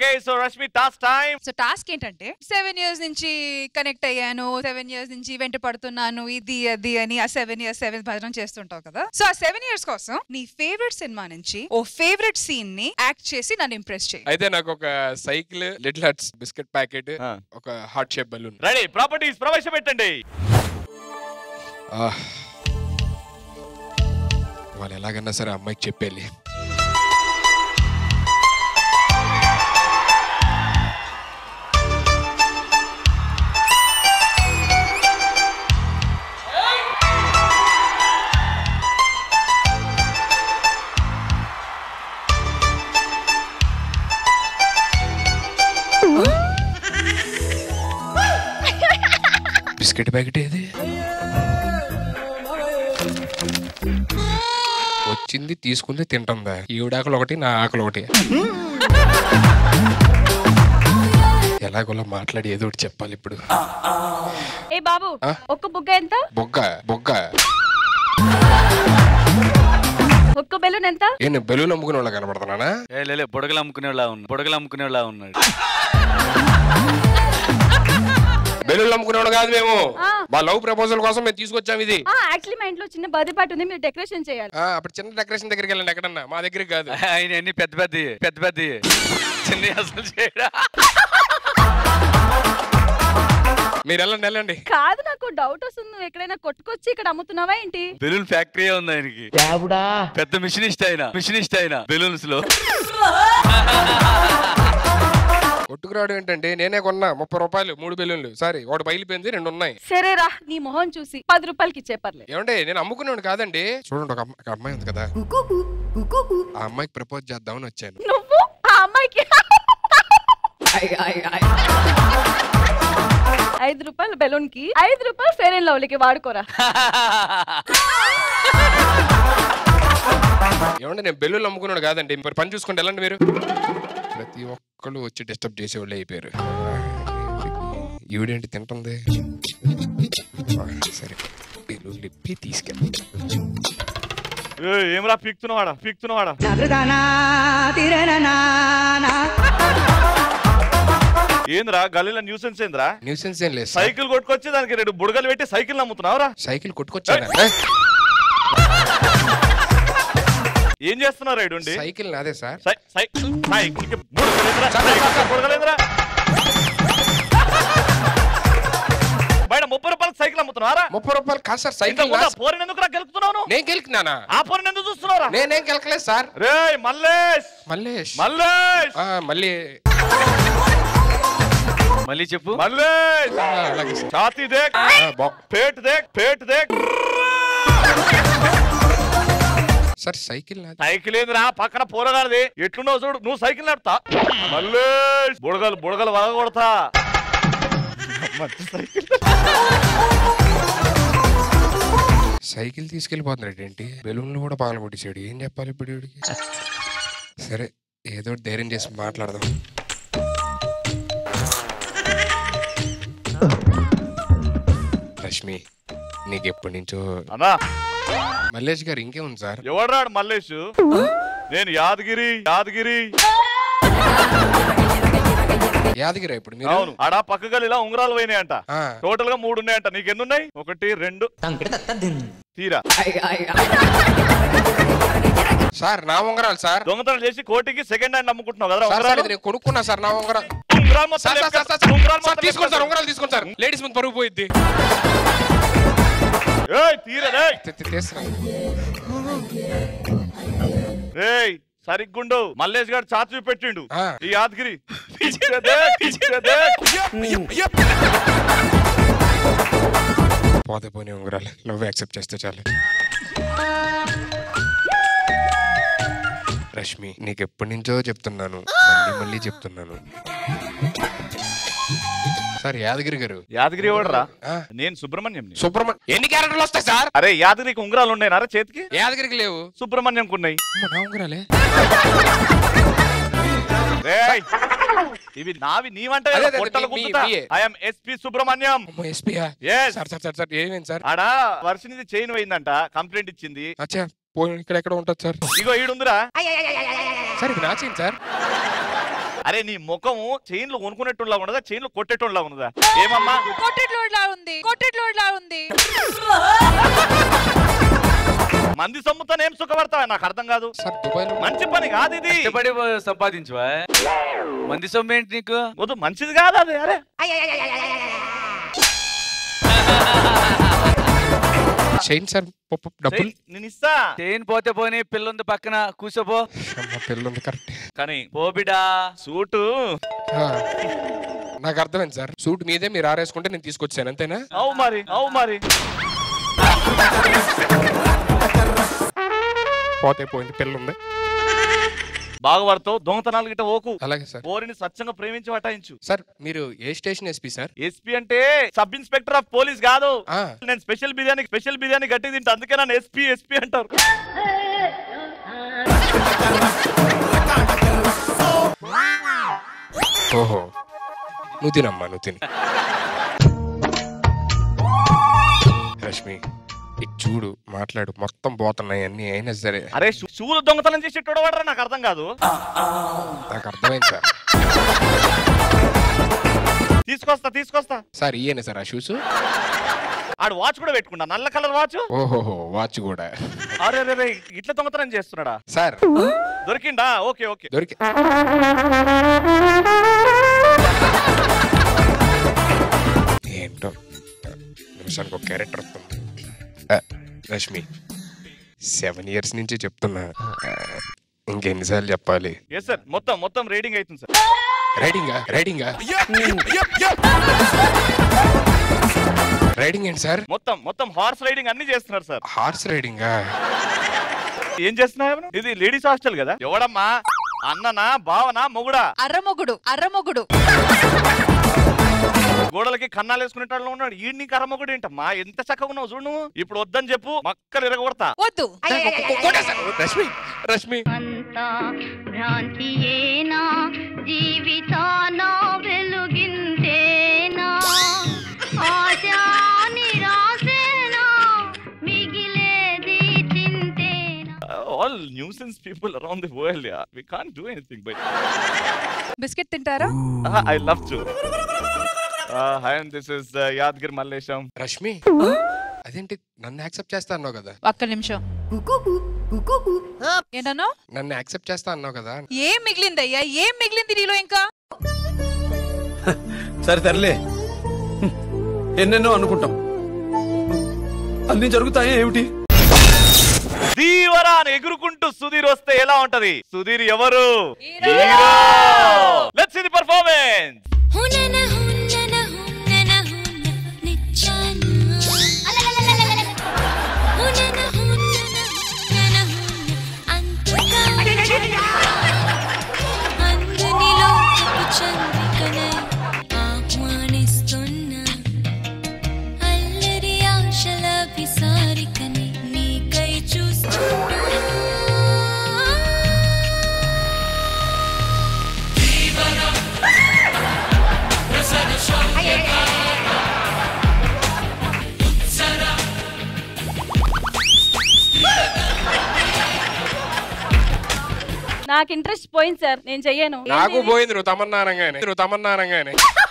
Okay so Rashmi task time so task ఏంటంటే seven years నుంచి connect అయ్యాను సెవెన్ ఇయర్స్ నుంచి వెంట పడుతున్నాను ఇది అది అని ఆ సెవెన్ ఇయర్స్ సెవెన్ భజన చేస్తుంటావు కదా సో ఆ సెవెన్ ఇయర్స్ కోసం నీ ఫేవరెట్ సినిమా నుంచి ఓ ఫేవరెట్ సీన్ ని యాక్ట్ చేసి నన్ను ఇంప్రెస్ చేయి అయితే నాకు ఒక cycle little hearts biscuit packet ఒక heart shape balloon ready properties ప్రవేశపెట్టండి వాళ్ళు ఎలాగన్నా సరే ఆ అమ్మాయికి చెప్పేయాలి బిస్కెట్ ప్యాకెట్ ఏది వచ్చింది తీసుకుంది తింటుందా ఈవిడ ఆకలి ఒకటి నా ఆకలి ఒకటి ఎలాగోలా మాట్లాడి ఏదో ఒకటి చెప్పాలి ఇప్పుడు ఏ బాబు ఆ? ఒక్క బుగ్గ ఎంత బొగ్గ బొగ్గ ఒక్క బెలూన్ ఎంత ఏ నేను బెలూన్ అమ్ముకునే వాళ్ళ కనబడుతున్నానా ఏ లేలే బుడగలు అమ్ముకునేలా ఉన్నాడు బుడగలు అమ్ముకునేలా ఉన్నాడు బెలూన్ అమ్ముకునేవాడు కాదు మేము ఆ. మా లవ్ ప్రపోజల్ కోసం మేము తీసుకొచ్చాం ఇది యాక్చువల్లీ మా ఇంట్లో చిన్న బర్త్డే పార్టీ ఉంది మీరు డెకరేషన్ చేయాలి ఆ, అప్పుడు చిన్న డెకరేషన్ దగ్గరికి వెళ్ళండి ఎక్కడన్నా మా దగ్గరికి కాదు ఆయన అన్ని పెద్ద పెద్ద పెద్ద పెద్ద చిన్న అసలు చేయడా మీరు వెళ్ళండి వెళ్ళండి కాదు నాకు డౌట్ వస్తుంది నువ్వు ఎక్కడైనా కొట్టుకొచ్చి ఇక్కడ అమ్ముతున్నావా ఏంటి బెలూన్ ఫ్యాక్టరీ ఉంది ఆయనకి పెద్ద మిషనిస్ట్ అయినా మిషనిస్ట్ అయినా బెలూన్స్ లో కొట్టుకురావడం ఏంటంటే నేనే కొన్నా ముప్పై రూపాయలు మూడు బెలూన్లు సారీ ఒకటి బయలుపోయింది రెండు ఉన్నాయి సరేరా నీ మొహం చూసి పది రూపాయలకి ఇచ్చే పర్లేదు ఏమంటే నేను అమ్ముకునేవాడు కాదండి చూడండి ఒక అమ్మ- ఒక అమ్మాయి ఉంది కదా ఆ అమ్మాయికి ప్రపోజ్ చేద్దామని వచ్చాను నువ్వు ఆ అమ్మాయికి ఐదు రూపాయలు బెలూన్ కి ఐదు రూపాయలు ఫేర్ అండ్ లవ్లీకి వాడుకోరా ఏమంటే నేను బెలూన్లు అమ్ముకున్నాడు కాదండి మరి పని చూసుకోండి వెళ్ళండి మీరు ప్రతి ఒక్కళ్ళు వచ్చి డిస్టర్బ్ చేసేవాళ్ళు అయిపోయారు ఈవిడేంటి తింటుంది ఆ, సరే బెలూన్లు ఇప్పి తీసుకెళ్ళి ఏమరా పీక్తున్నవాడా పీక్తున్నవాడా ఏంద్రా గల్లీలో న్యూసెన్స్ ఏంద్రా న్యూసెన్స్ ఏం లేదు సార్. సైకిల్ కొట్టుకొచ్చి దానికి రెండు బుడగలు పెట్టి సైకిల్ అమ్ముతున్నావురా సైకిల్ కొట్టుకొచ్చాను ఏం చేస్తున్నారు రైడ్ ఉండి సైకిల్ నాదే సార్ సై- సై- సైకిల్కి బుడగలేదురా? సైకిల్కి బుడగలేదురా? బయట ముప్పై రూపాయలకి సైకిల్ అమ్ముతున్నారా ముప్పై రూపాయలు కాదు సార్ ఇంత సైకిల్ కూడా నాది. పోరిని ఎందుకురా గెలుపుతున్నావు నువ్వు? నేను గెలికినానా ఆ పోరిని ఎందుకు చూస్తున్నావురా నేనేం గెలకలేదు సార్ రే మల్లేష్ మల్లేష్ మల్లేష్ ఆ, మళ్ళీ మళ్ళీ చెప్పు మల్లేష్ ఆ, అలాగే సార్. ఛాతీ దేక్ ఆ, బా- పేట్ దేక్ పేట్ దేక్ సార్ సైకిల్ నాది సైకిల్ ఏందిరా పక్కన పోరగాడిది ఎట్లున్నావు చూడు నువ్వు సైకిల్ నడుపుతా మల్లేష్ బుడగలు బుడగలు వలగొడతా మంచి సైకిల్ సైకిల్ తీసుకెళ్ళిపోతున్నాడు ఏంటి బెలూన్లు కూడా పగల కొట్టేసాడు ఏం చెప్పాలి ఇప్పుడు వీడికి సరే ఏదో ఒకటి ధైర్యం చేసి మాట్లాడదాం రష్మి నీకు ఎప్పటి నుంచో అన్నా మల్లేష్ గారు ఇంకేముంది సార్ ఎవడ్రాడు మల్లేష్ నేను యాదగిరి యాదగిరి యాదగిరి ఇప్పుడు మీరు అవును ఆడ పక్క గలిలా ఉంగరాలు పోయినాయంట ఆ, టోటల్ గా మూడు ఉన్నాయంట నీకు ఎన్ని ఉన్నాయి ఒకటి రెండు తీరా సార్ నా ఉంగరాలు సార్ దొంగతనం చేసి కోటికి సెకండ్ హ్యాండ్ అమ్ముకుంటున్నావు కదా సార్ సార్ ఉంగరాలు ఇది నేను కొనుక్కున్నా సార్ నా ఉంగరాలు ఉంగరాలు మొత్తం సార్ సార్ సార్ లేపుకొని- సార్ ఉంగరాలు సార్ మొత్తం తీసుకోండి సార్ లేపుకొని- ఉంగరాలు తీసుకోండి సార్ లేడీస్ ముందు పరుగు పోయిద్ది ఏయ్ తీరా రేయ్ తీ- తీ- తీస్తున్నాను. రేయ్ సరిగ్గుండు మల్లేష్ గారు చాచి చూపెట్టిండు ఆ. ఈ యాదగిరి పీछे देख, पीछे देख. పోతే పోనీ ఉంగరాలు లవ్ యాక్సెప్ట్ చేస్తే చాలు రష్మి నీకు ఎప్పటి నుంచో చెప్తున్నాను మళ్ళీ మళ్ళీ చెప్తున్నాను సార్ యాదగిరి గారు యాదగిరి ఎవడరా ఆ, నేను సుబ్రహ్మణ్యం సుబ్రహ్మణ్యం ఎన్ని క్యారెక్టర్లు వస్తాయి సార్ అరే యాదగిరికి ఉంగరాలు ఉన్నాయినారా చేతికి యాదగిరికి లేవు సుబ్రహ్మణ్యం ఉన్నాయి అమ్మ, నా ఉంగరాలే రేయ్, ఇవి నావి నీవంట అదే, అదే, పొట్టలు మీ- మీ- గుద్దుతా మీయే. ఐఎమ్ ఎస్పి సుబ్రహ్మణ్యం అమ్మో ఎస్పీయా Yes. Sir sir sir sir ఏమైంది సార్ ఆడ వర్షనిది చైన్ పోయిందంట కంప్లైంట్ ఇచ్చింది అచ్చా పోనీ ఇక్కడ ఎక్కడ ఉంటుంది సార్ ఇగో ఈడుందిరా సార్ ఇది నా చేయండి సార్ అరే నీ ముఖము చైన్లు కొనుక్కునేట్టులా ఉన్నదా చైన్లు కొట్టేట్టులా ఉన్నదా ఏమమ్మా కొట్టెట్లోడ్లా ఉంది కొట్టెట్లోడ్లా ఉంది మంది సొమ్ముతో ఏం సుఖపడతావా నాకు అర్థం కాదు సార్ దుబాయ్లో మంచి పని కాదు ఇది కష్టపడి సంపాదించువా మంది సొమ్ము ఏంటి నీకు వద్దు మంచిది కాదు అది అరే చైన్ సార్ పప్పు డబ్బులు చెయ్, నేను ఇస్తా చైన్ పోతే పోనీ పిల్లుంది పక్కన కూర్చోపో అమ్మ పిల్లలు ఉంది కరెక్ట్ కానీ పోబిడా సూటు నాకు అర్థమైంది సార్ సూట్ మీదే మీరు ఆరేసుకుంటే నేను తీసుకొచ్చాను అంతేనా అవు మరి అవు మరి పోతే పోయింది పిల్ల ఉంది బాగా పడతావు దొంగతనాలు గిట్ట ఓకు అలాగే సార్ ఓరిని స్వచ్ఛంగా ప్రేమించి వటాయించు సార్ మీరు ఏ స్టేషన్ ఎస్పీ సార్ ఎస్పీ అంటే సబ్ ఇన్స్పెక్టర్ ఆఫ్ పోలీస్ కాదు ఆ, నేను స్పెషల్ బిర్యానీ స్పెషల్ బిర్యానీ గట్టి తింటా అందుకే నన్ను ఎస్పీ ఎస్పీ అంటారు ఓహో నువ్వు తినమ్మా నువ్వు తిని రష్మి ఇది చూడు మాట్లాడు మొత్తం పోతున్నాయి అన్ని అయినా సరే అరే షూ- షూలు దొంగతనం చేసేటోడు వాడరా నాకు అర్థం కాదు నాకు అర్థమైంది సార్ తీసుకొస్తా తీసుకొస్తా సార్ ఇయేనా సార్ ఆ షూస్ ఆడు వాచ్ కూడా పెట్టుకున్నా నల్ల కలర్ వాచ్ ఓహోహో వాచ్ కూడా అరే అరే అరే, ఇట్లా దొంగతనం చేస్తున్నాడా సార్ దొరికిందా ఓకే ఓకే దొరికి ఏంటో నిమిషానికి ఒక క్యారెక్టర్ వస్తుంది ఆ, రష్మి సెవెన్ ఇయర్స్ నుంచి చెప్తున్నా ఆ, ఇంకెన్నిసార్లు చెప్పాలి ఎస్ సార్ మొత్తం మొత్తం రీడింగ్ అవుతుంది సార్ రైడింగా రైడింగా రైడింగ్ ఏంటి సార్ మొత్తం మొత్తం హార్స్ రైడింగ్ అన్ని చేస్తున్నారు సార్ హార్స్ రైడింగా ఏం చేస్తున్నారు ఇది లేడీస్ హాస్టల్ కదా ఎవడమ్మా అన్ననా బావనా మొగుడా అర్రమొగుడు అర్రమొగుడు గోడలకి కన్నాలు వేసుకునేటాళ్ళు ఉన్నాడు ఈ నీకు అరమొగుడు ఏంటమ్మా ఎంత చక్కగా ఉన్నావు చూడు నువ్వు ఇప్పుడు వద్దని చెప్పు మక్కలు ఇరగొడతా వద్దు రష్మి రష్మి అంతా భ్రాంతియేనా జీవితాన వెలుగిందేనా ఆశా నిరాశేనా మిగిలేది చింతేనా all nuisance people around the world yeah we can't do anything but biscuit తింటారా I love to hi this is Yadagiri Mallesham Rashmi అదేంటి నన్ను యాక్సెప్ట్ చేస్తా అన్నావు కదా ఒక్క నిమిషం ఏంటన్నా నన్ను యాక్సెప్ట్ చేస్తా అన్నావు కదా ఏం మిగిలిందయ్యా ఏం మిగిలింది నీలో ఇంకా సరే తరలే ఎన్నెన్నో అనుకుంటాం అన్ని జరుగుతాయా ఏమిటి దీవరా అని ఎగురుకుంటూ సుధీర్ వస్తే ఎలా ఉంటది సుధీర్ ఎవరు లెట్స్ సీ ది పర్ఫార్మెన్స్ హునన హునన హునన హున నిచ్చాన హునన హునన హునన హున అంతగా అందనిలో చంద్రికనై ఆహ్వానిస్తున్నా అల్లరి ఆశల విసారికని నీకై చూస్తున్నా నాకు ఇంట్రెస్ట్ పోయింది సార్ నేను చెయ్యను నాకు పోయింది నువ్వు తమన్నానంగానే నువ్వు తమన్నానంగానే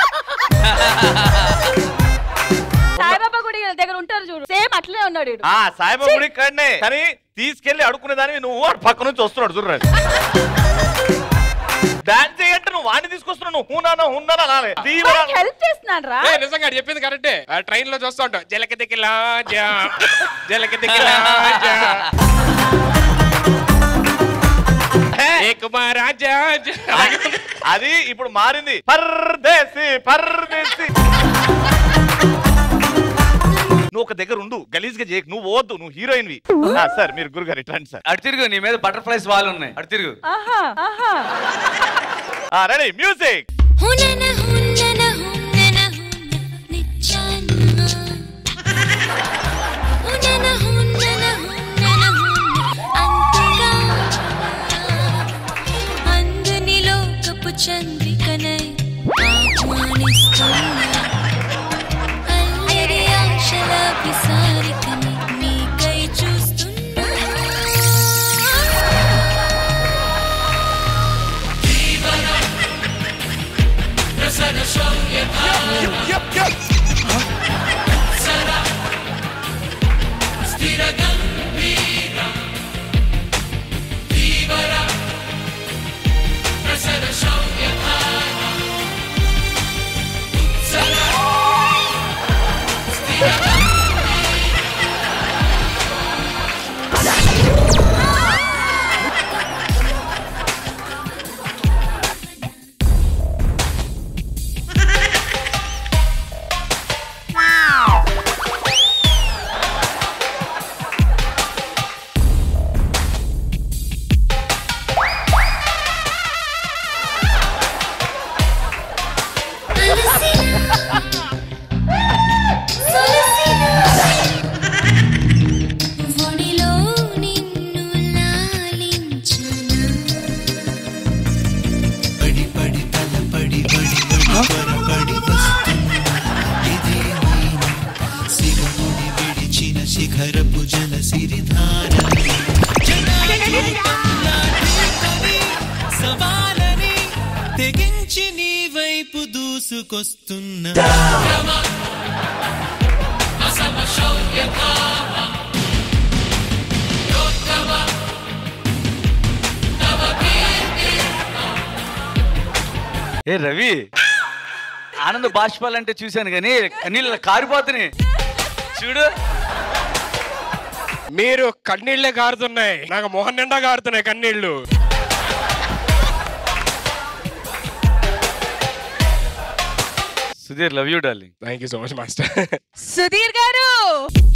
సాయిబాబా గుడి దగ్గర ఉంటారు చూడు సేమ్ అట్లనే ఉన్నాడు ఈడు. ఆ సాయిబాబా గుడి ఇక్కడనే కానీ తీసుకెళ్లి అడుక్కునే దానివి నువ్వు వాడు పక్క నుంచి వస్తున్నాడు చూడరాదు డాన్స్ చేయంటే నువ్వు వాడిని తీసుకొస్తున్నావు నువ్వు హూనానా హున్నానా నాలే దీవరా వాడికి హెల్ప్ చేస్తున్నాను రా ఏ, నిజంగా ఆడు చెప్పింది కరెక్టే ఆ ట్రైన్ లో చూస్తూ ఉంటాం జలక దిక్కిలాజా జలక దిక్కిలాజా ఏ కుమారాజా అది ఇప్పుడు మారింది పర్దేసి పర్దేసి నువ్వు ఒక దగ్గర ఉండు గలీజ్ గా చేయకు నువ్వు పోవద్దు నువ్వు హీరోయిన్ వి సార్ మీరు గురుగారు ఇట్లాంటి సార్ అటు తిరుగు నీ మీద బటర్ఫ్లైస్ వాళ్ళు ఉన్నాయి అటు తిరుగు ఆహా ఆహా రెడీ మ్యూజిక్ హునన హునన హునన హున నిచ్చాన హునన హునన హునన హున అంతగా అందని లోకపు చంద్రికనై ఆహ్వానిస్తున్నా అల్లరి ఆశల విసారికని నీకై చూస్తున్నా తీసుకొస్తున్నా ఏ రవి ఆనంద బాష్పాలంటే చూశాను కానీ నీళ్ళ కారిపోతున్నాయి చూడు మీరు కన్నీళ్లే కారుతున్నాయి నాకు మొహం నిండా కారుతున్నాయి కన్నీళ్లు Sudheer love you darling thank you so much master Sudheer గారు